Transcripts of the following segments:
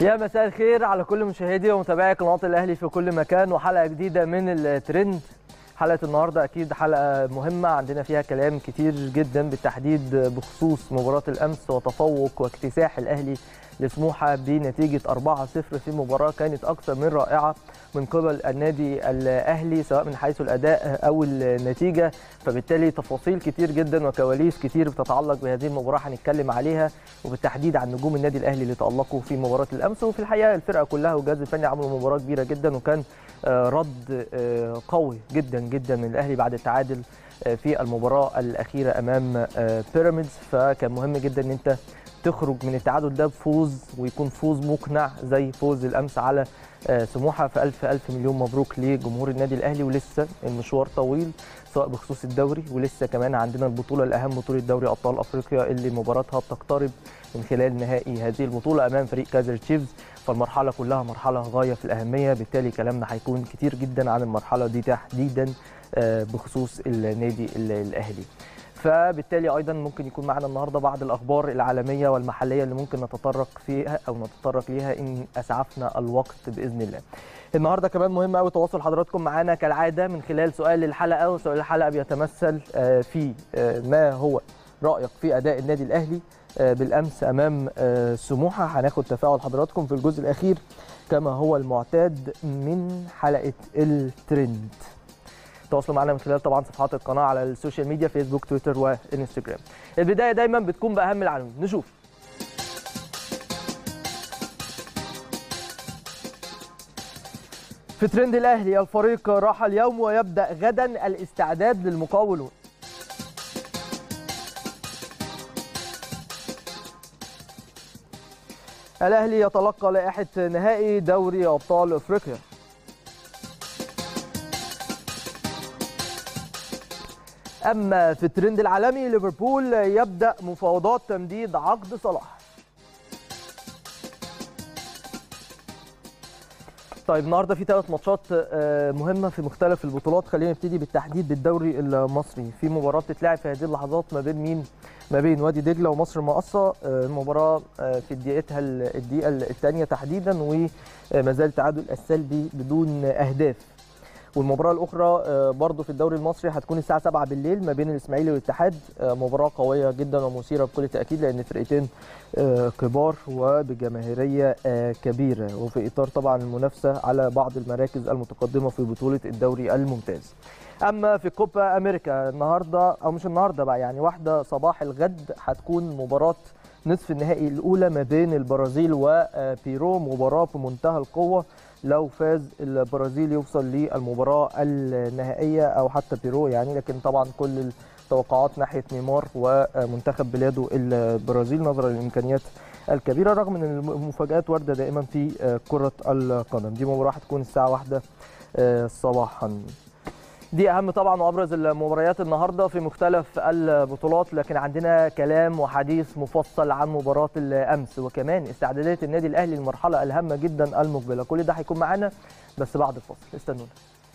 يا مساء الخير على كل مشاهدي ومتابعي قناه الاهلي في كل مكان وحلقه جديده من الترند حلقه النهارده اكيد حلقه مهمه عندنا فيها كلام كتير جدا بالتحديد بخصوص مباراه الامس وتفوق واكتساح الاهلي لسموحه بنتيجه 4-0 في مباراه كانت اكثر من رائعه من قبل النادي الاهلي سواء من حيث الاداء او النتيجه فبالتالي تفاصيل كتير جدا وكواليس كتير بتتعلق بهذه المباراه هنتكلم عليها وبالتحديد عن نجوم النادي الاهلي اللي تالقوا في مباراه الامس وفي الحقيقه الفرقه كلها والجهاز الفني عملوا مباراه كبيره جدا وكان رد قوي جدا جدا من الاهلي بعد التعادل في المباراه الاخيره امام بيراميدز فكان مهم جدا ان انت تخرج من التعادل ده بفوز ويكون فوز مقنع زي فوز الامس على سموحه فالف الف مليون مبروك لجمهور النادي الاهلي ولسه المشوار طويل سواء بخصوص الدوري ولسه كمان عندنا البطوله الاهم بطوله دوري ابطال افريقيا اللي مباراتها بتقترب من خلال نهائي هذه البطوله امام فريق كايزر تشيفز فالمرحله كلها مرحله غايه في الاهميه بالتالي كلامنا هيكون كتير جدا عن المرحله دي تحديدا بخصوص النادي الاهلي فبالتالي ايضا ممكن يكون معنا النهارده بعض الاخبار العالميه والمحليه اللي ممكن نتطرق فيها او نتطرق ليها ان اسعفنا الوقت باذن الله. النهارده كمان مهم قوي تواصل حضراتكم معانا كالعاده من خلال سؤال الحلقه وسؤال الحلقه بيتمثل في ما هو رايك في اداء النادي الاهلي بالامس امام سموحه هناخد تفاعل حضراتكم في الجزء الاخير كما هو المعتاد من حلقه الترند. تواصلوا معنا من خلال طبعا صفحات القناه على السوشيال ميديا فيسبوك تويتر وانستجرام البدايه دايما بتكون باهم العناوين نشوف في ترند الاهلي الفريق راح اليوم ويبدا غدا الاستعداد للمقاولون الاهلي يتلقى لائحه نهائي دوري ابطال افريقيا أما في الترند العالمي ليفربول يبدأ مفاوضات تمديد عقد صلاح طيب النهارده في ثلاث ماتشات مهمه في مختلف البطولات خلينا نبتدي بالتحديد بالدوري المصري في مباراه بتتلعب في هذه اللحظات ما بين مين ما بين وادي دجله ومصر المقاصه المباراه في دقيقتها الدقيقه الثانيه تحديدا وما زال التعادل السلبي بدون اهداف والمباراه الاخرى برضو في الدوري المصري هتكون الساعه 7 بالليل ما بين الاسماعيلي والاتحاد مباراه قويه جدا ومثيره بكل تاكيد لان فرقتين كبار وبجماهيريه كبيره وفي اطار طبعا المنافسه على بعض المراكز المتقدمه في بطوله الدوري الممتاز اما في كوبا امريكا النهارده او مش النهارده بقى يعني واحده صباح الغد هتكون مباراه نصف النهائي الاولى ما بين البرازيل وبيرو مباراه في منتهى القوه لو فاز البرازيل يوصل للمباراه النهائيه او حتى بيرو يعني لكن طبعا كل التوقعات ناحيه نيمار ومنتخب بلاده البرازيل نظرا للامكانيات الكبيره رغم ان المفاجات وارده دائما في كره القدم دي مباراه هتكون الساعه واحدة صباحا دي اهم طبعا وابرز المباريات النهارده في مختلف البطولات لكن عندنا كلام وحديث مفصل عن مباراه الامس وكمان استعدادات النادي الاهلي للمرحله الهامه جدا المقبله كل ده هيكون معانا بس بعد الفصل استنونا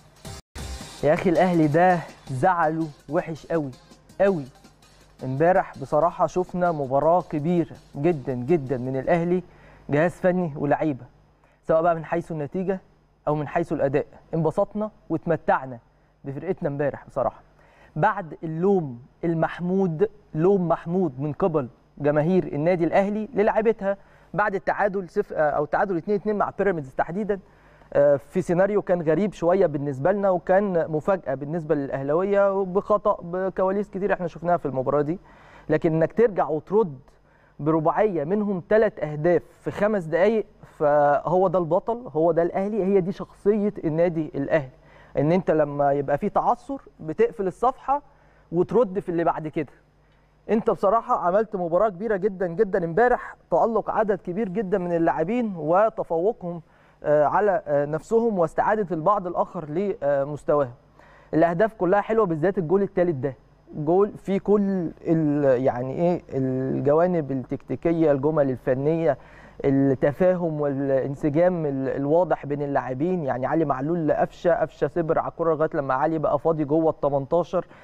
يا اخي الاهلي ده زعله وحش قوي قوي امبارح بصراحه شفنا مباراه كبيره جدا جدا من الاهلي جهاز فني ولاعيبه سواء بقى من حيث النتيجه او من حيث الاداء انبسطنا واتمتعنا بفرقتنا امبارح بصراحه بعد اللوم المحمود لوم محمود من قبل جماهير النادي الاهلي للاعيبتها بعد التعادل صفر او التعادل 2 2 مع بيراميدز تحديدا في سيناريو كان غريب شويه بالنسبه لنا وكان مفاجاه بالنسبه للاهلاويه وبخطا بكواليس كتير احنا شفناها في المباراه دي لكن انك ترجع وترد برباعيه منهم ثلاث اهداف في خمس دقائق فهو ده البطل هو ده الاهلي هي دي شخصيه النادي الاهلي ان انت لما يبقى في تعثر بتقفل الصفحه وترد في اللي بعد كده انت بصراحه عملت مباراه كبيره جدا جدا امبارح تالق عدد كبير جدا من اللاعبين وتفوقهم على نفسهم واستعاده البعض الاخر لمستواهم الاهداف كلها حلوه بالذات الجول الثالث ده جول في كل يعني ايه الجوانب التكتيكيه الجمل الفنيه التفاهم والانسجام الواضح بين اللاعبين يعني علي معلول لقفشه قفشه صبر على الكره لغايه لما علي بقى فاضي جوه ال 18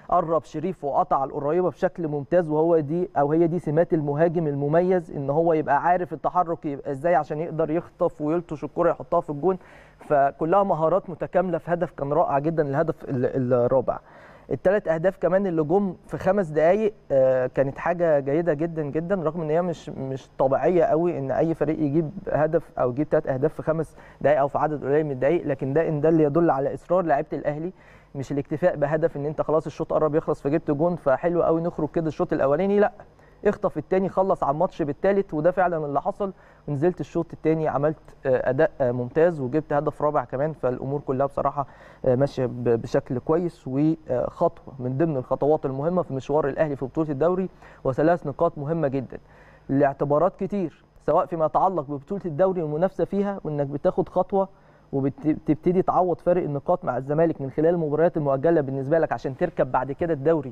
قرب شريف وقطع القريبه بشكل ممتاز وهو دي او هي دي سمات المهاجم المميز ان هو يبقى عارف التحرك يبقى ازاي عشان يقدر يخطف ويلطش الكره يحطها في الجون فكلها مهارات متكامله في هدف كان رائع جدا الهدف ال- الرابع الثلاث اهداف كمان اللي جم في خمس دقائق آه، كانت حاجه جيده جدا جدا رغم ان هي مش مش طبيعيه قوي ان اي فريق يجيب هدف او يجيب ثلاث اهداف في خمس دقائق او في عدد قليل من الدقائق لكن ده ان ده اللي يدل على اصرار لعيبه الاهلي مش الاكتفاء بهدف ان انت خلاص الشوط قرب يخلص فجبت جون فحلو قوي نخرج كده الشوط الاولاني لا اخطف التاني خلص على الماتش بالتالت وده فعلا اللي حصل ونزلت الشوط التاني عملت آه، اداء آه، ممتاز وجبت هدف رابع كمان فالامور كلها بصراحه آه، ماشيه ب- بشكل كويس وخطوه من ضمن الخطوات المهمه في مشوار الاهلي في بطوله الدوري وثلاث نقاط مهمه جدا لاعتبارات كتير سواء فيما يتعلق ببطوله الدوري والمنافسه فيها وانك بتاخد خطوه وبتبتدي تعوض فارق النقاط مع الزمالك من خلال المباريات المؤجله بالنسبه لك عشان تركب بعد كده الدوري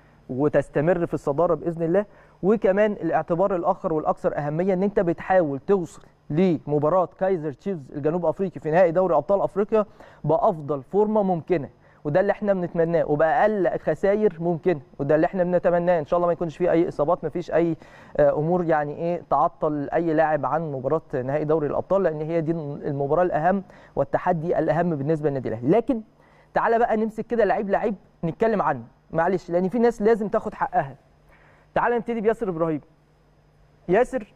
وتستمر في الصداره باذن الله وكمان الاعتبار الاخر والاكثر اهميه ان انت بتحاول توصل لمباراه كايزر تشيفز الجنوب افريقي في نهائي دوري ابطال افريقيا بافضل فورمه ممكنه وده اللي احنا بنتمناه وباقل خسائر ممكنه وده اللي احنا بنتمناه ان شاء الله ما يكونش فيه اي اصابات ما فيش اي آه، امور يعني ايه تعطل اي لاعب عن مباراه نهائي دوري الابطال لان هي دي المباراه الاهم والتحدي الاهم بالنسبه للنادي الاهلي لكن تعالى بقى نمسك كده لعيب لعيب نتكلم عنه معلش لان في ناس لازم تاخد حقها تعالى نبتدي بياسر ابراهيم ياسر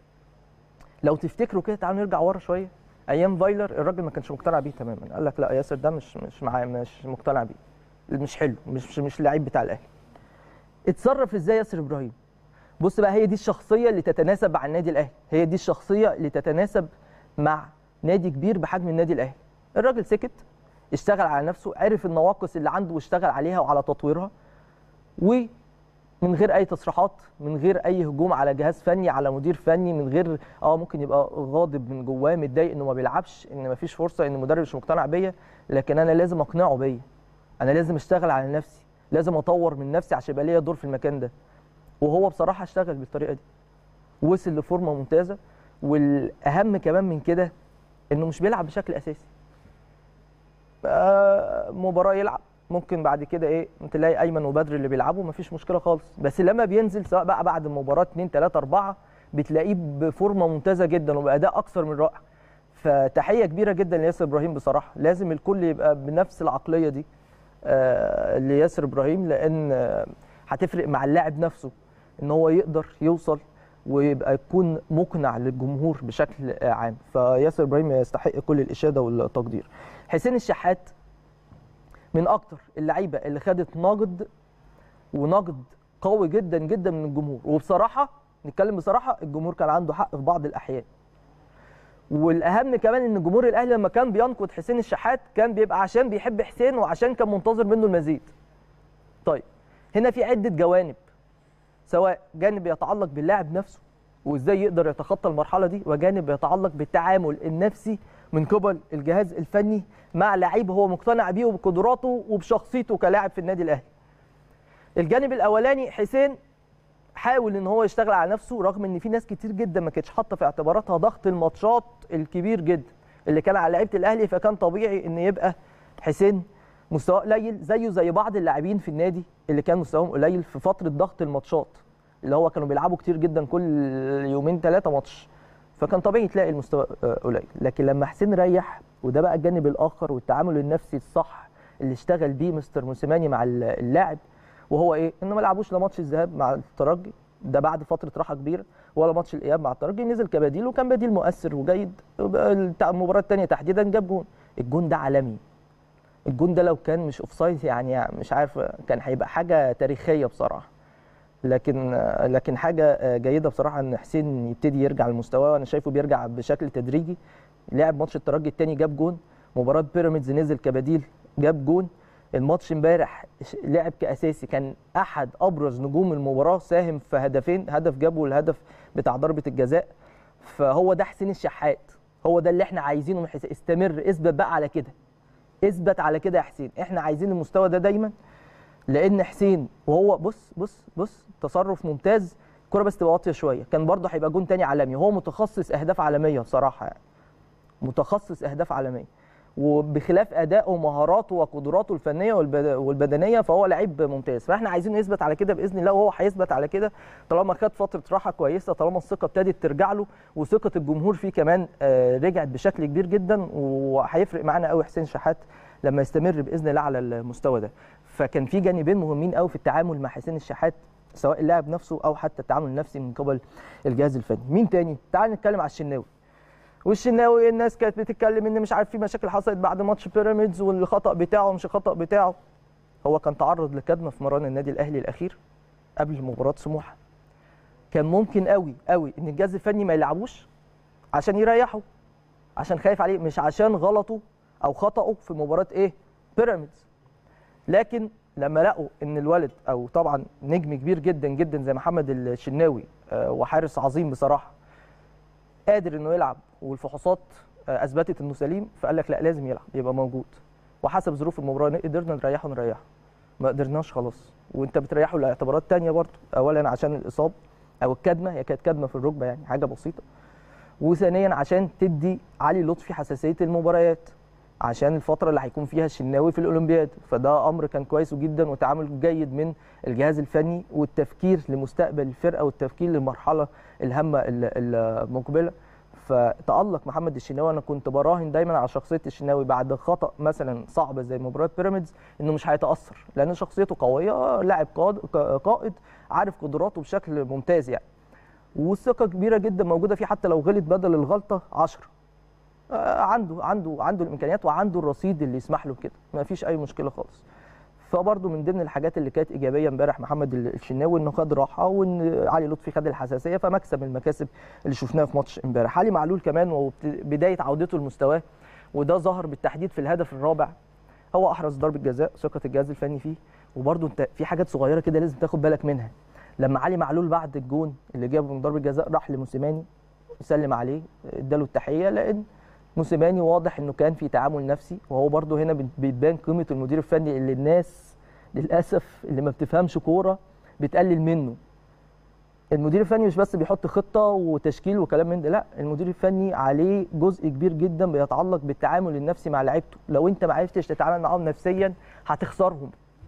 لو تفتكروا كده تعالوا نرجع ورا شويه ايام فايلر الراجل ما كانش مقتنع بيه تماما قال لك لا ياسر ده مش مش معايا مش مقتنع بيه مش حلو مش مش, مش اللعيب بتاع الاهلي اتصرف ازاي ياسر ابراهيم بص بقى هي دي الشخصيه اللي تتناسب مع النادي الاهلي هي دي الشخصيه اللي تتناسب مع نادي كبير بحجم النادي الاهلي الراجل سكت اشتغل على نفسه عرف النواقص اللي عنده واشتغل عليها وعلى تطويرها ومن غير اي تصريحات من غير اي هجوم على جهاز فني على مدير فني من غير اه ممكن يبقى غاضب من جواه متضايق انه ما بيلعبش ان ما فيش فرصه ان المدرب مش مقتنع بيا لكن انا لازم اقنعه بيا انا لازم اشتغل على نفسي لازم اطور من نفسي عشان يبقى ليا دور في المكان ده وهو بصراحه اشتغل بالطريقه دي وصل لفورمه ممتازه والاهم كمان من كده انه مش بيلعب بشكل اساسي آه، مباراه يلعب ممكن بعد كده ايه تلاقي ايمن وبدر اللي بيلعبوا مفيش مشكله خالص بس لما بينزل سواء بقى بعد المباراه 2 3 4 بتلاقيه بفورمه ممتازه جدا وباداء اكثر من رائع فتحيه كبيره جدا لياسر ابراهيم بصراحه لازم الكل يبقى بنفس العقليه دي آه، لياسر ابراهيم لان آه، هتفرق مع اللاعب نفسه ان هو يقدر يوصل ويبقى يكون مقنع للجمهور بشكل آه، عام فياسر ابراهيم يستحق كل الاشاده والتقدير حسين الشحات من اكتر اللعيبه اللي خدت نقد ونقد قوي جدا جدا من الجمهور وبصراحه نتكلم بصراحه الجمهور كان عنده حق في بعض الاحيان والاهم كمان ان جمهور الاهلي لما كان بينقد حسين الشحات كان بيبقى عشان بيحب حسين وعشان كان منتظر منه المزيد طيب هنا في عده جوانب سواء جانب يتعلق باللاعب نفسه وازاي يقدر يتخطى المرحله دي وجانب يتعلق بالتعامل النفسي من قبل الجهاز الفني مع لعيب هو مقتنع بيه وبقدراته وبشخصيته كلاعب في النادي الاهلي الجانب الاولاني حسين حاول ان هو يشتغل على نفسه رغم ان في ناس كتير جدا ما كانتش حاطه في اعتباراتها ضغط الماتشات الكبير جدا اللي كان على لعيبه الاهلي فكان طبيعي ان يبقى حسين مستواه قليل زيه زي بعض اللاعبين في النادي اللي كان مستواهم قليل في فتره ضغط الماتشات اللي هو كانوا بيلعبوا كتير جدا كل يومين ثلاثه ماتش فكان طبيعي تلاقي المستوى آه، قليل لكن لما حسين ريح وده بقى الجانب الاخر والتعامل النفسي الصح اللي اشتغل بيه مستر موسيماني مع اللاعب وهو ايه انه ما لعبوش لا ماتش الذهاب مع الترجي ده بعد فتره راحه كبيره ولا ماتش الاياب مع الترجي نزل كبديل وكان بديل مؤثر وجيد المباراه الثانيه تحديدا جاب جون الجون ده عالمي الجون ده لو كان مش اوفسايد يعني مش عارف كان هيبقى حاجه تاريخيه بصراحه لكن لكن حاجه جيده بصراحه ان حسين يبتدي يرجع لمستواه وانا شايفه بيرجع بشكل تدريجي لعب ماتش الترجي الثاني جاب جون مباراه بيراميدز نزل كبديل جاب جون الماتش امبارح لعب كاساسي كان احد ابرز نجوم المباراه ساهم في هدفين هدف جابه الهدف بتاع ضربه الجزاء فهو ده حسين الشحات هو ده اللي احنا عايزينه من حسين استمر اثبت بقى على كده اثبت على كده يا حسين احنا عايزين المستوى ده دايما لان حسين وهو بص بص بص تصرف ممتاز الكره بس تبقى واطيه شويه كان برضه هيبقى جون تاني عالمي وهو متخصص اهداف عالميه بصراحه يعني متخصص اهداف عالميه وبخلاف ادائه ومهاراته وقدراته الفنيه والبد- والبدنيه فهو لعيب ممتاز فاحنا عايزين يثبت على كده باذن الله وهو هيثبت على كده طالما خد فتره راحه كويسه طالما الثقه ابتدت ترجع له وثقه الجمهور فيه كمان آه، رجعت بشكل كبير جدا وهيفرق معانا قوي حسين شحات لما يستمر باذن الله على المستوى ده فكان في جانبين مهمين قوي في التعامل مع حسين الشحات سواء اللاعب نفسه او حتى التعامل النفسي من قبل الجهاز الفني مين تاني تعال نتكلم على الشناوي والشناوي الناس كانت بتتكلم ان مش عارف في مشاكل حصلت بعد ماتش بيراميدز والخطا بتاعه مش الخطا بتاعه هو كان تعرض لكدمه في مران النادي الاهلي الاخير قبل مباراه سموحه كان ممكن قوي قوي ان الجهاز الفني ما يلعبوش عشان يريحه عشان خايف عليه مش عشان غلطه او خطأه في مباراه ايه بيراميدز لكن لما لقوا ان الولد او طبعا نجم كبير جدا جدا زي محمد الشناوي آه، وحارس عظيم بصراحه قادر انه يلعب والفحوصات آه، اثبتت انه سليم فقال لك لا لازم يلعب يبقى موجود وحسب ظروف المباراه قدرنا نريحه نريحه ما قدرناش خلاص وانت بتريحه لاعتبارات تانية برضه اولا عشان الاصابه او الكدمه هي كانت كدمه في الركبه يعني حاجه بسيطه وثانيا عشان تدي علي لطفي حساسيه المباريات عشان الفتره اللي هيكون فيها الشناوي في الاولمبياد فده امر كان كويس جدا وتعامل جيد من الجهاز الفني والتفكير لمستقبل الفرقه والتفكير للمرحله الهامه ال- المقبله فتالق محمد الشناوي انا كنت براهن دايما على شخصيه الشناوي بعد خطا مثلا صعب زي مباراه بيراميدز انه مش هيتاثر لان شخصيته قويه لاعب قائد قائد عارف قدراته بشكل ممتاز يعني والثقه كبيره جدا موجوده فيه حتى لو غلط بدل الغلطه 10 آه، عنده عنده عنده الامكانيات وعنده الرصيد اللي يسمح له كده ما فيش اي مشكله خالص فبرضه من ضمن الحاجات اللي كانت ايجابيه امبارح محمد الشناوي انه خد راحه وان علي لطفي خد الحساسيه فمكسب من المكاسب اللي شفناها في ماتش امبارح علي معلول كمان وبدايه عودته لمستواه وده ظهر بالتحديد في الهدف الرابع هو احرز ضربه جزاء ثقه الجهاز الفني فيه وبرضه انت في حاجات صغيره كده لازم تاخد بالك منها لما علي معلول بعد الجون اللي جابه من ضربه جزاء راح لموسيماني سلم عليه اداله التحيه لان موسيماني واضح انه كان في تعامل نفسي وهو برضه هنا بت- بتبان قيمه المدير الفني اللي الناس للاسف اللي ما بتفهمش كوره بتقلل منه المدير الفني مش بس بيحط خطه وتشكيل وكلام من ده لا المدير الفني عليه جزء كبير جدا بيتعلق بالتعامل النفسي مع لعيبته لو انت ما عرفتش تتعامل معاهم نفسيا هتخسرهم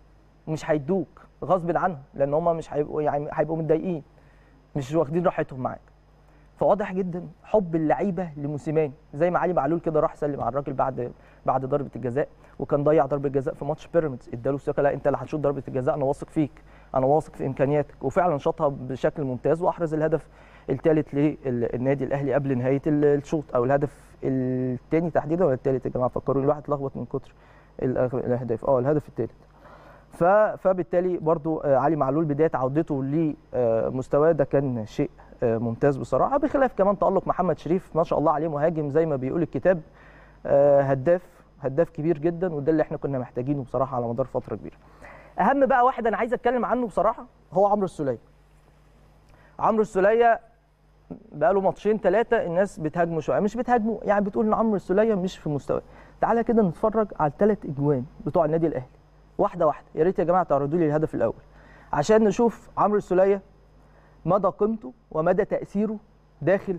مش هيدوك غصب عنهم لان هم مش هيبقوا يعني هيبقوا متضايقين مش واخدين راحتهم معاك فواضح جدا حب اللعيبه لموسيماني زي ما علي معلول كده راح سلم على الراجل بعد بعد ضربه الجزاء وكان ضيع ضربه جزاء في ماتش بيراميدز اداله ثقه لا انت اللي هتشوط ضربه الجزاء انا واثق فيك انا واثق في امكانياتك وفعلا شاطها بشكل ممتاز واحرز الهدف الثالث للنادي الاهلي قبل نهايه ال- الشوط او الهدف الثاني تحديدا ولا الثالث يا جماعه فكروني الواحد اتلخبط من كتر الأغ- الاهداف اه الهدف الثالث ف- فبالتالي برضو آه، علي معلول بدايه عودته لمستواه ده كان شيء آه، ممتاز بصراحه بخلاف كمان تالق محمد شريف ما شاء الله عليه مهاجم زي ما بيقول الكتاب آه، هداف هداف كبير جدا وده اللي احنا كنا محتاجينه بصراحه على مدار فتره كبيره اهم بقى واحد انا عايز اتكلم عنه بصراحه هو عمرو السوليه عمرو السوليه بقى له ماتشين ثلاثه الناس بتهاجمه شويه مش بتهاجمه يعني بتقول ان عمرو السوليه مش في مستواه تعالى كده نتفرج على الثلاث اجوان بتوع النادي الاهلي واحده واحده يا ريت يا جماعه تعرضوا لي الهدف الاول عشان نشوف عمرو السوليه مدى قيمته ومدى تاثيره داخل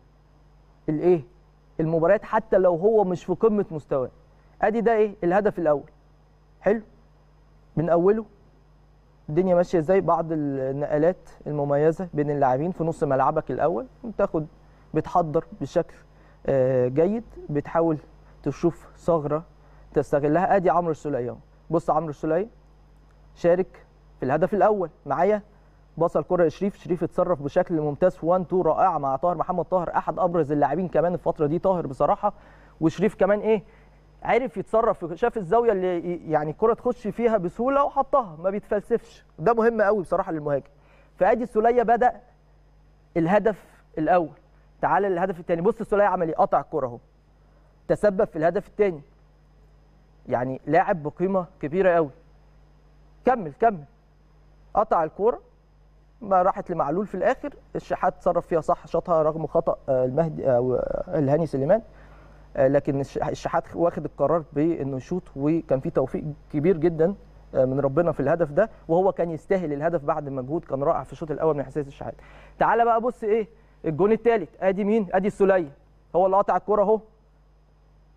الايه المباريات حتى لو هو مش في قمه مستواه ادي ده ايه الهدف الاول حلو من اوله الدنيا ماشيه ازاي بعض النقلات المميزه بين اللاعبين في نص ملعبك الاول بتاخد بتحضر بشكل آه، جيد بتحاول تشوف ثغره تستغلها ادي عمرو السوليه أهو. بص عمرو السوليه شارك في الهدف الاول معايا بصل الكره لشريف شريف اتصرف بشكل ممتاز في 1 2 رائعه مع طاهر محمد طاهر احد ابرز اللاعبين كمان الفتره دي طاهر بصراحه وشريف كمان ايه عرف يتصرف شاف الزاويه اللي ي- يعني الكره تخش فيها بسهوله وحطها ما بيتفلسفش ده مهم قوي بصراحه للمهاجم فادي السوليه بدا الهدف الاول تعال للهدف الثاني بص السوليه عمل ايه قطع الكره اهو تسبب في الهدف الثاني يعني لاعب بقيمه كبيره قوي كمل كمل قطع الكوره ما راحت لمعلول في الاخر الشحات تصرف فيها صح شاطها رغم خطا آه، المهدي او آه، الهاني سليمان آه، لكن الش- الشحات واخد القرار بانه يشوط وكان في توفيق كبير جدا آه، من ربنا في الهدف ده وهو كان يستاهل الهدف بعد مجهود كان رائع في الشوط الاول من حسين الشحات تعالى بقى بص ايه الجون الثالث ادي مين ادي السوليه هو اللي قطع الكوره اهو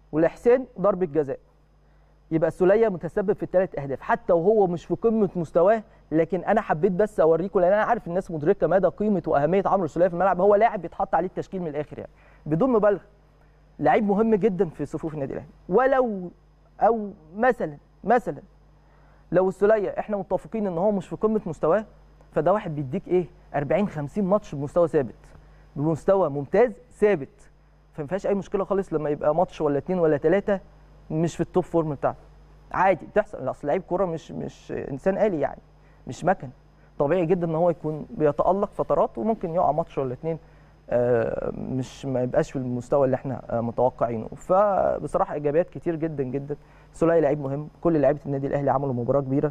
ولحسين ضربه جزاء يبقى السوليه متسبب في الثلاث اهداف حتى وهو مش في قمه مستواه لكن انا حبيت بس اوريكم لان انا عارف الناس مدركه مدى قيمه واهميه عمرو السوليه في الملعب هو لاعب بيتحط عليه التشكيل من الاخر يعني بدون مبالغه لعيب مهم جدا في صفوف النادي الاهلي ولو او مثلا مثلا لو السوليه احنا متفقين ان هو مش في قمه مستواه فده واحد بيديك ايه 40 50 ماتش بمستوى ثابت بمستوى ممتاز ثابت فما فيهاش اي مشكله خالص لما يبقى ماتش ولا اتنين ولا ثلاثه مش في التوب فورم بتاعته عادي بتحصل اصل لعيب كوره مش مش انسان آلي يعني مش مكن طبيعي جدا ان هو يكون بيتالق فترات وممكن يقع ماتش ولا اتنين آه، مش ما يبقاش في المستوى اللي احنا آه، متوقعينه فبصراحه ايجابيات كتير جدا جدا سوليه لعيب مهم كل لعيبه النادي الاهلي عملوا مباراه كبيره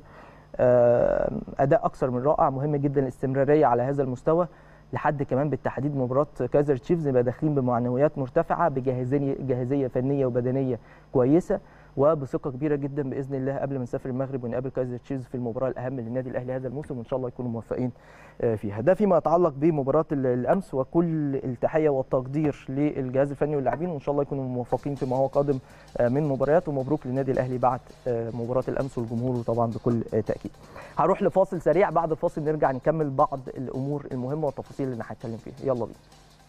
آه، اداء اكثر من رائع مهم جدا الاستمراريه على هذا المستوى لحد كمان بالتحديد مباراه كايزر تشيفز نبقى داخلين بمعنويات مرتفعه بجاهزيه جاهزيه فنيه وبدنيه كويسه وبثقه كبيره جدا باذن الله قبل ما نسافر المغرب ونقابل كايزر تشيفز في المباراه الاهم للنادي الاهلي هذا الموسم وان شاء الله يكونوا موفقين آه، فيها ده فيما يتعلق بمباراه ال- الامس وكل التحيه والتقدير للجهاز الفني واللاعبين وان شاء الله يكونوا موفقين فيما هو قادم آه، من مباريات ومبروك للنادي الاهلي بعد آه، مباراه الامس والجمهور طبعا بكل آه، تاكيد هروح لفاصل سريع بعد الفاصل نرجع نكمل بعض الامور المهمه والتفاصيل اللي هنتكلم فيها يلا بينا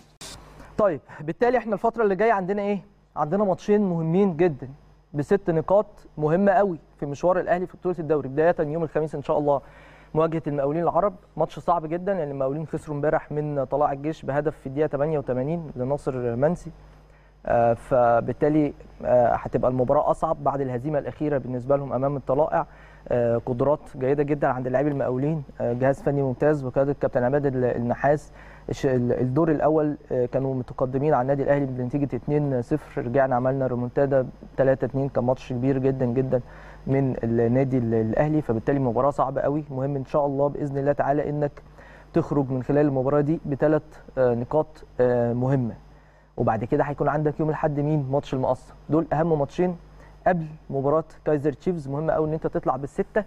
طيب بالتالي احنا الفتره اللي جايه عندنا ايه عندنا ماتشين مهمين جدا بست نقاط مهمه قوي في مشوار الاهلي في بطوله الدوري بدايه يوم الخميس ان شاء الله مواجهه المقاولين العرب ماتش صعب جدا لان يعني المقاولين خسروا امبارح من طلائع الجيش بهدف في الدقيقه 88 لناصر منسي آه، فبالتالي آه، هتبقى المباراه اصعب بعد الهزيمه الاخيره بالنسبه لهم امام الطلائع آه، قدرات جيده جدا عند اللاعبين المقاولين آه، جهاز فني ممتاز وقياده كابتن عماد ال- النحاس الش- ال- الدور الاول آه، كانوا متقدمين على النادي الاهلي بنتيجه 2-0 رجعنا عملنا ريمونتادا 3-2 كان ماتش كبير جدا جدا من النادي ال- الاهلي فبالتالي مباراه صعبه قوي مهم ان شاء الله باذن الله تعالى انك تخرج من خلال المباراه دي بثلاث آه، نقاط آه، مهمه وبعد كده هيكون عندك يوم الاحد مين ماتش المقصه دول اهم ماتشين قبل مباراه كايزر تشيفز مهم قوي ان انت تطلع بالسته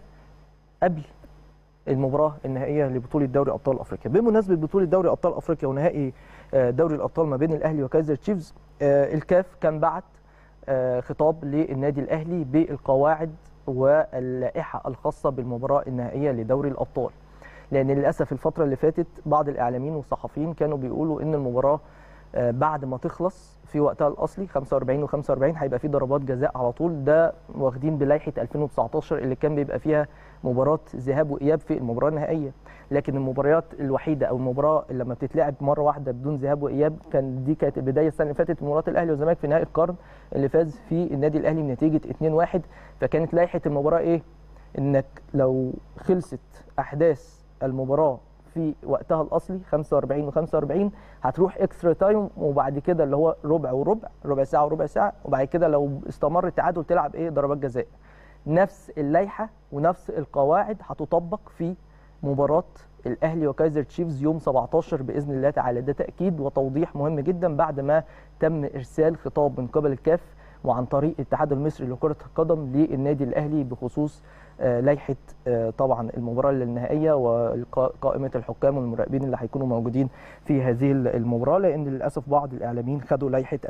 قبل المباراه النهائيه لبطوله دوري ابطال افريقيا بمناسبه بطوله دوري ابطال افريقيا ونهائي آه، دوري الابطال ما بين الاهلي وكايزر تشيفز آه، الكاف كان بعت آه، خطاب للنادي الاهلي بالقواعد واللائحه الخاصه بالمباراه النهائيه لدوري الابطال لان للاسف الفتره اللي فاتت بعض الاعلاميين والصحفيين كانوا بيقولوا ان المباراه آه، بعد ما تخلص في وقتها الاصلي 45 و45 هيبقى في ضربات جزاء على طول ده واخدين بلائحه 2019 اللي كان بيبقى فيها مباراه ذهاب واياب في المباراه النهائيه لكن المباريات الوحيده او المباراه اللي لما بتتلعب مره واحده بدون ذهاب واياب كان دي كانت البدايه السنه اللي فاتت مباراه الاهلي والزمالك في نهائي القرن اللي فاز فيه النادي الاهلي بنتيجه 2-1 فكانت لائحه المباراه ايه انك لو خلصت احداث المباراه في وقتها الاصلي 45 و45 هتروح اكسترا تايم وبعد كده اللي هو ربع وربع ربع ساعه وربع ساعه وبعد كده لو استمر التعادل تلعب ايه ضربات جزاء نفس اللائحه ونفس القواعد هتطبق في مباراه الاهلي وكايزر تشيفز يوم 17 باذن الله تعالى ده تاكيد وتوضيح مهم جدا بعد ما تم ارسال خطاب من قبل الكاف وعن طريق الاتحاد المصري لكره القدم للنادي الاهلي بخصوص آه، لائحه آه، طبعا المباراه النهائيه وقائمه الحكام والمراقبين اللي هيكونوا موجودين في هذه المباراه لان للاسف بعض الاعلاميين خدوا لائحه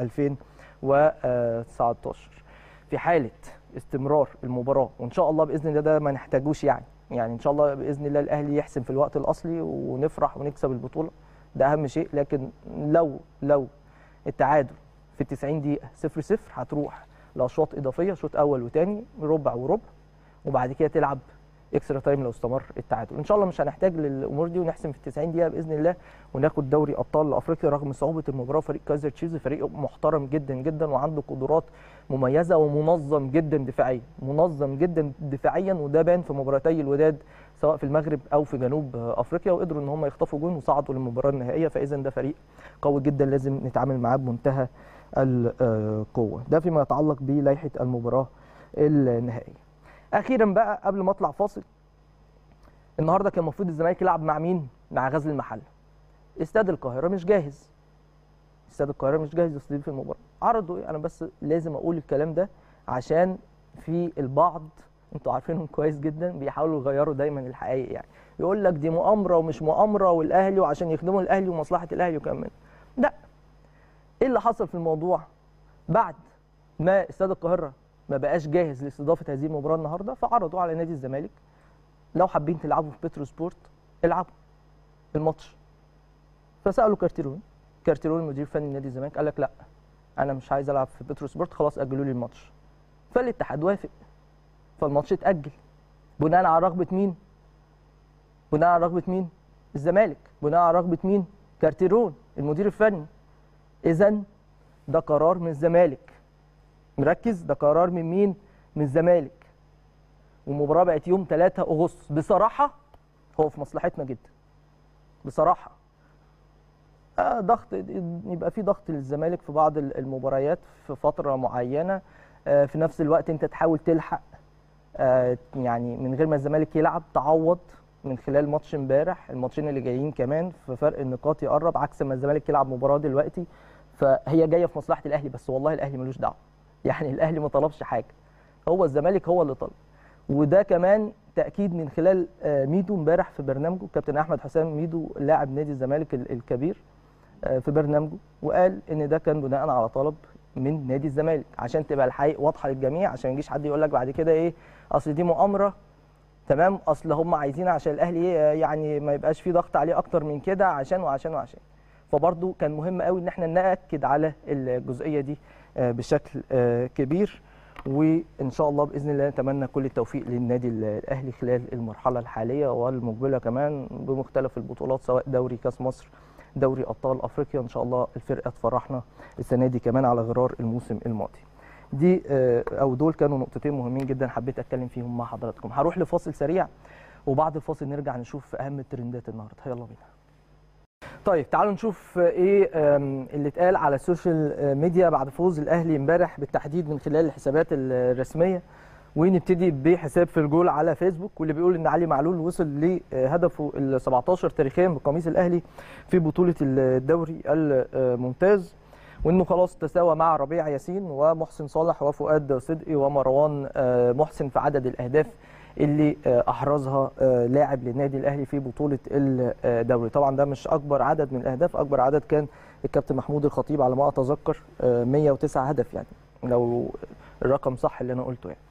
2019 في حاله استمرار المباراه وان شاء الله باذن الله ده ما نحتاجوش يعني يعني ان شاء الله باذن الله الاهلي يحسم في الوقت الاصلي ونفرح ونكسب البطوله ده اهم شيء لكن لو لو التعادل في 90 دقيقه 0 0 هتروح لاشواط اضافيه شوط اول وثاني ربع وربع وبعد كده تلعب اكسترا تايم لو استمر التعادل ان شاء الله مش هنحتاج للامور دي ونحسم في 90 دقيقه باذن الله وناخد دوري ابطال افريقيا رغم صعوبه المباراه فريق كايزر تشيفز فريق محترم جدا جدا وعنده قدرات مميزه ومنظم جدا دفاعيا منظم جدا دفاعيا وده بان في مباراتي الوداد سواء في المغرب او في جنوب افريقيا وقدروا ان هم يخطفوا جون وصعدوا للمباراه النهائيه فاذا ده فريق قوي جدا لازم نتعامل معاه بمنتهى القوه ده فيما يتعلق بلائحه المباراه النهائيه اخيرا بقى قبل ما اطلع فاصل النهارده كان المفروض الزمالك يلعب مع مين مع غزل المحله استاد القاهره مش جاهز استاد القاهره مش جاهز يستضيف المباراه عرضوا ايه انا بس لازم اقول الكلام ده عشان في البعض انتوا عارفينهم كويس جدا بيحاولوا يغيروا دايما الحقائق يعني يقول لك دي مؤامره ومش مؤامره والاهلي وعشان يخدموا الاهلي ومصلحه الاهلي وكمان لا ايه اللي حصل في الموضوع بعد ما استاد القاهره ما بقاش جاهز لاستضافه هذه المباراه النهارده فعرضوا على نادي الزمالك لو حابين تلعبوا في بترو سبورت العبوا الماتش فسالوا كارتيرون كارتيرون المدير الفني لنادي الزمالك قال لك لا انا مش عايز العب في بترو سبورت خلاص اجلوا لي الماتش فالاتحاد وافق فالماتش اتاجل بناء على رغبه مين بناء على رغبه مين الزمالك بناء على رغبه مين كارتيرون المدير الفني اذا ده قرار من الزمالك مركز ده قرار من مين من الزمالك والمباراه بقت يوم 3 اغسطس بصراحه هو في مصلحتنا جدا بصراحه آه ضغط يبقى في ضغط للزمالك في بعض المباريات في فتره معينه آه في نفس الوقت انت تحاول تلحق آه يعني من غير ما الزمالك يلعب تعوض من خلال ماتش امبارح الماتشين اللي جايين كمان في فرق النقاط يقرب عكس ما الزمالك يلعب مباراه دلوقتي فهي جايه في مصلحه الاهلي بس والله الاهلي ملوش دعوه يعني الاهلي ما طلبش حاجه هو الزمالك هو اللي طلب وده كمان تاكيد من خلال ميدو امبارح في برنامجه كابتن احمد حسام ميدو لاعب نادي الزمالك الكبير في برنامجه وقال ان ده كان بناء على طلب من نادي الزمالك عشان تبقى الحقيقه واضحه للجميع عشان ما يجيش حد يقول لك بعد كده ايه اصل دي مؤامره تمام اصل هم عايزين عشان الاهلي يعني ما يبقاش في ضغط عليه اكتر من كده عشان وعشان وعشان فبرضه كان مهم قوي ان احنا ناكد على الجزئيه دي بشكل كبير وان شاء الله باذن الله نتمنى كل التوفيق للنادي الاهلي خلال المرحله الحاليه والمقبله كمان بمختلف البطولات سواء دوري كاس مصر دوري ابطال افريقيا ان شاء الله الفرقه تفرحنا السنه دي كمان على غرار الموسم الماضي دي او دول كانوا نقطتين مهمين جدا حبيت اتكلم فيهم مع حضراتكم هروح لفاصل سريع وبعد الفاصل نرجع نشوف اهم الترندات النهارده يلا بينا طيب تعالوا نشوف ايه اللي اتقال على السوشيال ميديا بعد فوز الاهلي امبارح بالتحديد من خلال الحسابات الرسميه ونبتدي بحساب في الجول على فيسبوك واللي بيقول ان علي معلول وصل لهدفه ال 17 تاريخيا بقميص الاهلي في بطوله الدوري الممتاز وانه خلاص تساوى مع ربيع ياسين ومحسن صالح وفؤاد صدقي ومروان محسن في عدد الاهداف اللي احرزها لاعب للنادي الاهلي في بطوله الدوري طبعا ده مش اكبر عدد من الاهداف اكبر عدد كان الكابتن محمود الخطيب على ما اتذكر 109 هدف يعني لو الرقم صح اللي انا قلته يعني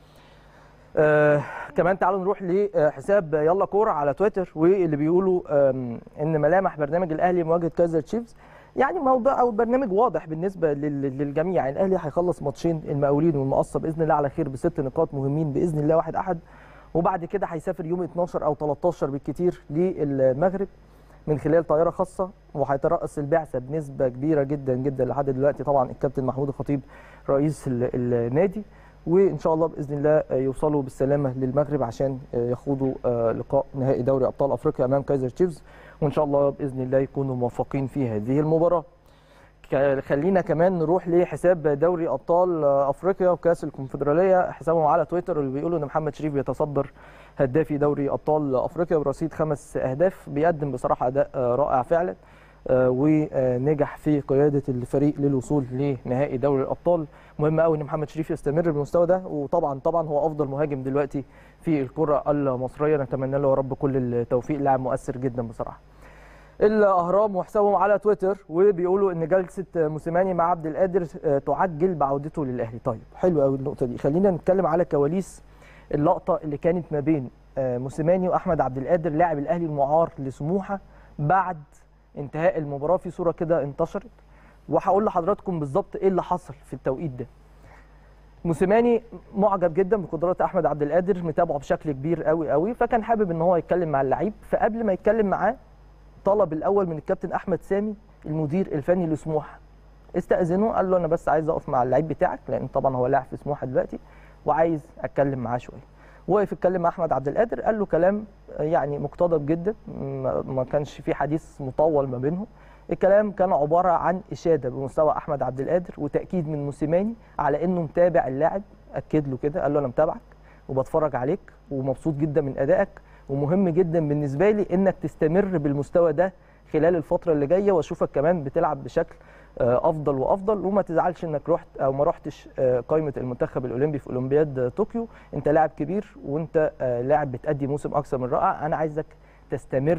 آه كمان تعالوا نروح لحساب يلا كوره على تويتر واللي بيقولوا ان ملامح برنامج الاهلي مواجهه كايزر تشيفز يعني موضوع او برنامج واضح بالنسبه للجميع يعني الاهلي هيخلص ماتشين المقاولين والمقصه باذن الله على خير بست نقاط مهمين باذن الله واحد احد وبعد كده هيسافر يوم 12 او 13 بالكثير للمغرب من خلال طياره خاصه وهيترأس البعثه بنسبه كبيره جدا جدا لحد دلوقتي طبعا الكابتن محمود الخطيب رئيس النادي وان شاء الله باذن الله يوصلوا بالسلامه للمغرب عشان يخوضوا لقاء نهائي دوري ابطال افريقيا امام كايزر تشيفز وان شاء الله باذن الله يكونوا موفقين في هذه المباراه خلينا كمان نروح لحساب دوري ابطال افريقيا وكاس الكونفدراليه حسابهم على تويتر اللي بيقولوا ان محمد شريف بيتصدر هدافي دوري ابطال افريقيا برصيد خمس اهداف بيقدم بصراحه اداء رائع فعلا ونجح في قياده الفريق للوصول لنهائي دوري الابطال مهم قوي ان محمد شريف يستمر بالمستوى ده وطبعا طبعا هو افضل مهاجم دلوقتي في الكره المصريه نتمنى له يا رب كل التوفيق لاعب مؤثر جدا بصراحه الاهرام وحسابهم على تويتر وبيقولوا ان جلسه موسيماني مع عبد القادر تعجل بعودته للاهلي طيب حلو قوي النقطه دي خلينا نتكلم على كواليس اللقطه اللي كانت ما بين موسيماني واحمد عبد القادر لاعب الاهلي المعار لسموحه بعد انتهاء المباراه في صوره كده انتشرت وهقول لحضراتكم بالظبط ايه اللي حصل في التوقيت ده موسيماني معجب جدا بقدرات احمد عبد القادر متابعه بشكل كبير قوي قوي فكان حابب ان هو يتكلم مع اللعيب فقبل ما يتكلم معاه طلب الاول من الكابتن احمد سامي المدير الفني لسموحه استاذنه قال له انا بس عايز اقف مع اللعيب بتاعك لان طبعا هو لاعب في سموحه دلوقتي وعايز اتكلم معاه شويه وقف اتكلم مع احمد عبد القادر قال له كلام يعني مقتضب جدا ما كانش في حديث مطول ما بينهم الكلام كان عباره عن اشاده بمستوى احمد عبد القادر وتاكيد من موسيماني على انه متابع اللاعب اكد له كده قال له انا متابعك وبتفرج عليك ومبسوط جدا من ادائك ومهم جدا بالنسبه لي انك تستمر بالمستوى ده خلال الفتره اللي جايه واشوفك كمان بتلعب بشكل افضل وافضل وما تزعلش انك رحت او ما رحتش قائمه المنتخب الاولمبي في اولمبياد طوكيو انت لاعب كبير وانت لاعب بتادي موسم اكثر من رائع انا عايزك تستمر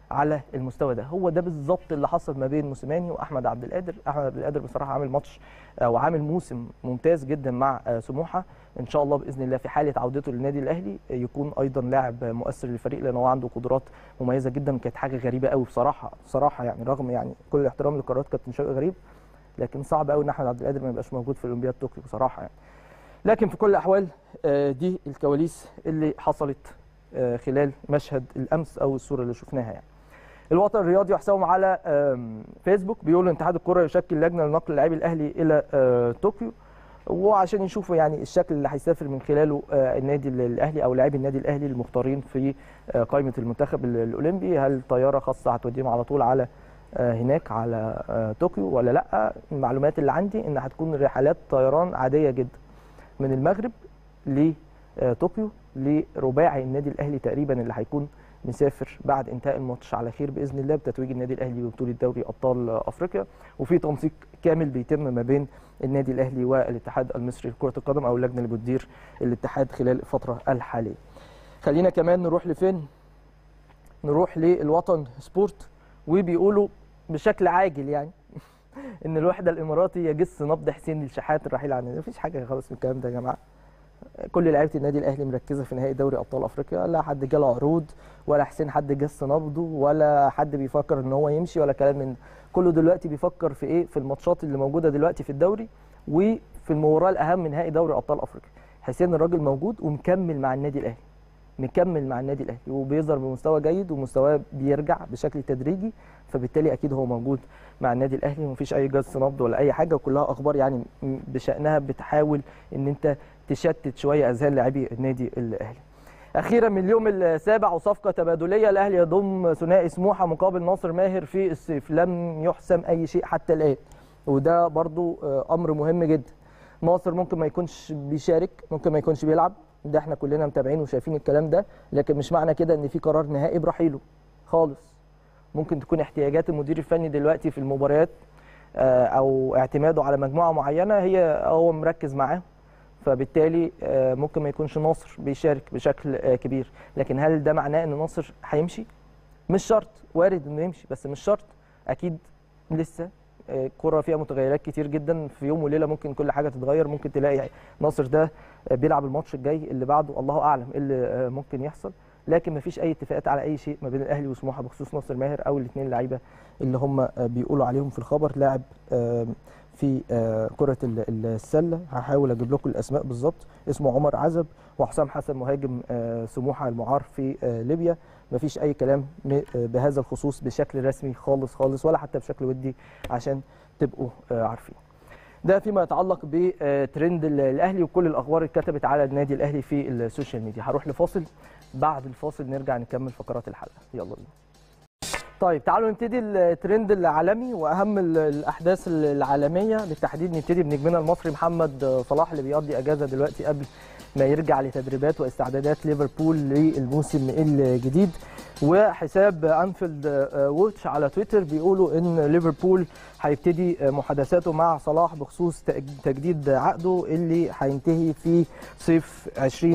على المستوى ده هو ده بالظبط اللي حصل ما بين موسيماني واحمد عبد القادر احمد عبد القادر بصراحه عامل ماتش او عامل موسم ممتاز جدا مع آه، سموحه ان شاء الله باذن الله في حاله عودته للنادي الاهلي آه، يكون ايضا لاعب مؤثر للفريق لان هو عنده قدرات مميزه جدا كانت حاجه غريبه قوي بصراحه بصراحه يعني رغم يعني كل الاحترام لقرارات كابتن شوقي غريب لكن صعب قوي ان احمد عبد القادر ما يبقاش موجود في اولمبياد طوكيو بصراحه يعني لكن في كل الاحوال آه، دي الكواليس اللي حصلت آه، خلال مشهد الامس او الصوره اللي شفناها يعني الوطن الرياضي حسابهم على آم، فيسبوك بيقول اتحاد الكره يشكل لجنه لنقل لاعبي الاهلي الى آه، طوكيو وعشان يشوفوا يعني الشكل اللي هيسافر من خلاله آه، النادي الاهلي او لاعبي النادي الاهلي المختارين في آه، قائمه المنتخب ال- الاولمبي هل طياره خاصه هتوديهم على طول على آه، هناك على آه، طوكيو ولا لا المعلومات اللي عندي ان هتكون رحلات طيران عاديه جدا من المغرب لطوكيو لرباعي النادي الاهلي تقريبا اللي هيكون مسافر بعد انتهاء الماتش على خير باذن الله بتتويج النادي الاهلي ببطوله دوري ابطال افريقيا وفي تنسيق كامل بيتم ما بين النادي الاهلي والاتحاد المصري لكره القدم او اللجنه اللي بتدير الاتحاد خلال الفتره الحاليه. خلينا كمان نروح لفين؟ نروح للوطن سبورت وبيقولوا بشكل عاجل يعني ان الوحده الاماراتي يجس نبض حسين الشحات الرحيل عن النادي مفيش حاجه خالص من الكلام ده يا جماعه كل لعيبه النادي الاهلي مركزه في نهائي دوري ابطال افريقيا لا حد جاله عروض ولا حسين حد جس نبضه ولا حد بيفكر ان هو يمشي ولا كلام من كله دلوقتي بيفكر في ايه في الماتشات اللي موجوده دلوقتي في الدوري وفي المباراه الاهم من نهائي دوري ابطال افريقيا حسين الراجل موجود ومكمل مع النادي الاهلي مكمل مع النادي الاهلي وبيظهر بمستوى جيد ومستواه بيرجع بشكل تدريجي فبالتالي اكيد هو موجود مع النادي الاهلي ومفيش اي جس نبض ولا اي حاجه وكلها اخبار يعني م- بشانها بتحاول ان انت تشتت شويه اذهان لاعبي النادي الاهلي. اخيرا من اليوم السابع وصفقه تبادليه الاهلي يضم ثنائي سموحه مقابل ناصر ماهر في الصيف لم يحسم اي شيء حتى الان وده برضو آه، امر مهم جدا. ناصر ممكن ما يكونش بيشارك ممكن ما يكونش بيلعب ده احنا كلنا متابعين وشايفين الكلام ده لكن مش معنى كده ان في قرار نهائي برحيله خالص ممكن تكون احتياجات المدير الفني دلوقتي في المباريات آه، او اعتماده على مجموعه معينه هي هو مركز معاهم فبالتالي آه، ممكن ما يكونش ناصر بيشارك بشكل آه، كبير لكن هل ده معناه ان ناصر هيمشي مش شرط وارد انه يمشي بس مش شرط اكيد لسه آه، الكرة فيها متغيرات كتير جدا في يوم وليله ممكن كل حاجه تتغير ممكن تلاقي ناصر ده آه، بيلعب الماتش الجاي اللي بعده الله اعلم ايه اللي آه، ممكن يحصل لكن ما فيش اي اتفاقات على اي شيء ما بين الاهلي وسموحه بخصوص ناصر ماهر او الاثنين لعيبه اللي هم آه، بيقولوا عليهم في الخبر لاعب آه، في آه، كره ال- السله هحاول اجيب لكم الاسماء بالظبط اسمه عمر عزب وحسام حسن مهاجم آه، سموحه المعار في آه، ليبيا مفيش اي كلام م- آه، بهذا الخصوص بشكل رسمي خالص خالص ولا حتى بشكل ودي عشان تبقوا آه، عارفين ده فيما يتعلق بترند ال- الاهلي وكل الاخبار اللي اتكتبت على النادي الاهلي في السوشيال ميديا هروح لفاصل بعد الفاصل نرجع نكمل فقرات الحلقه يلا بينا طيب تعالوا نبتدي الترند العالمي واهم ال- الاحداث العالميه بالتحديد نبتدي بنجمنا المصري محمد صلاح اللي بيقضي اجازه دلوقتي قبل ما يرجع لتدريبات واستعدادات ليفربول للموسم الجديد وحساب انفيلد ووتش على تويتر بيقولوا ان ليفربول هيبتدي محادثاته مع صلاح بخصوص تأج- تجديد عقده اللي هينتهي في صيف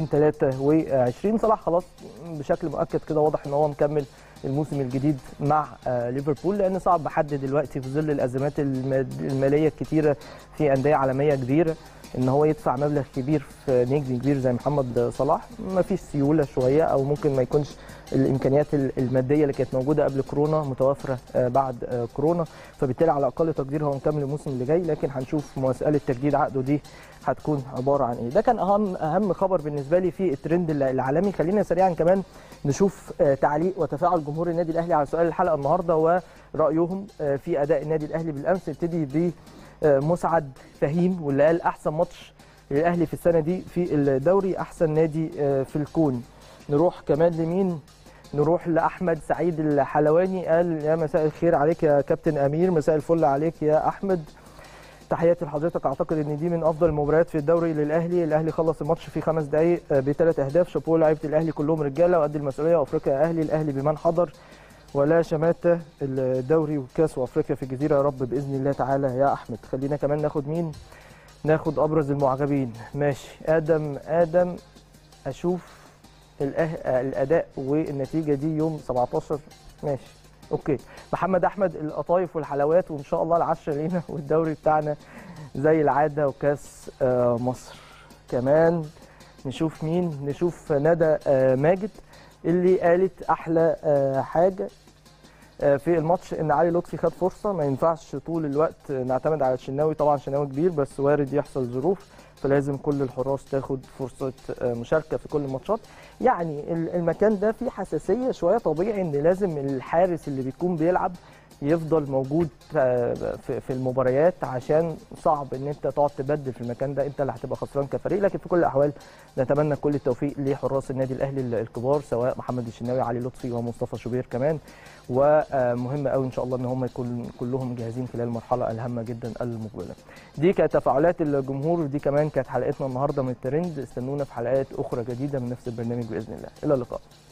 2023 صلاح خلاص بشكل مؤكد كده واضح ان هو مكمل الموسم الجديد مع آه، ليفربول لان صعب حد دلوقتي في ظل الازمات الماد- الماليه الكتيره في انديه عالميه كبيره ان هو يدفع مبلغ كبير في نجم كبير زي محمد صلاح ما فيش سيوله شويه او ممكن ما يكونش الامكانيات ال- الماديه اللي كانت موجوده قبل كورونا متوفره آه، بعد آه، كورونا فبالتالي على اقل تقدير هو مكمل الموسم اللي جاي لكن هنشوف مساله تجديد عقده دي هتكون عباره عن ايه ده كان اهم اهم خبر بالنسبه لي في الترند الع- العالمي خلينا سريعا كمان نشوف آه، تعليق وتفاعل جمهور النادي الاهلي على سؤال الحلقه النهارده ورايهم آه، في اداء النادي الاهلي بالامس نبتدي ب آه، مسعد فهيم واللي قال احسن ماتش للاهلي في السنه دي في الدوري احسن نادي آه، في الكون نروح كمان لمين نروح لاحمد سعيد الحلواني قال يا مساء الخير عليك يا كابتن امير مساء الفل عليك يا احمد تحياتي لحضرتك اعتقد ان دي من افضل المباريات في الدوري للاهلي الاهلي خلص الماتش في خمس دقائق بثلاث اهداف شابوه لعيبه الاهلي كلهم رجاله وقد المسؤوليه وافريقيا اهلي الاهلي بمن حضر ولا شماتة الدوري والكاس وافريقيا في الجزيره يا رب باذن الله تعالى يا احمد خلينا كمان ناخد مين ناخد ابرز المعجبين ماشي ادم ادم اشوف الأه... الاداء والنتيجه دي يوم 17 ماشي اوكي محمد احمد القطايف والحلويات وان شاء الله العشرة لينا والدوري بتاعنا زي العاده وكاس آه، مصر كمان نشوف مين نشوف ندى آه، ماجد اللي قالت احلى آه، حاجه آه، في الماتش ان علي لطفي خد فرصه ما ينفعش طول الوقت نعتمد على الشناوي طبعا شناوي كبير بس وارد يحصل ظروف فلازم كل الحراس تاخد فرصه آه، مشاركه في كل الماتشات يعني ال- المكان ده فيه حساسيه شويه طبيعي ان لازم الحارس اللي بيكون بيلعب يفضل موجود آه، في في المباريات عشان صعب ان انت تقعد تبدل في المكان ده انت اللي هتبقى خسران كفريق لكن في كل الاحوال نتمنى كل التوفيق لحراس النادي الاهلي الكبار سواء محمد الشناوي علي لطفي ومصطفى شوبير كمان ومهم قوي ان شاء الله ان هم يكون كلهم جاهزين خلال المرحله الهامه جدا المقبله. دي كانت تفاعلات الجمهور ودي كمان كانت حلقتنا النهارده من الترند استنونا في حلقات اخرى جديده من نفس البرنامج باذن الله الى اللقاء.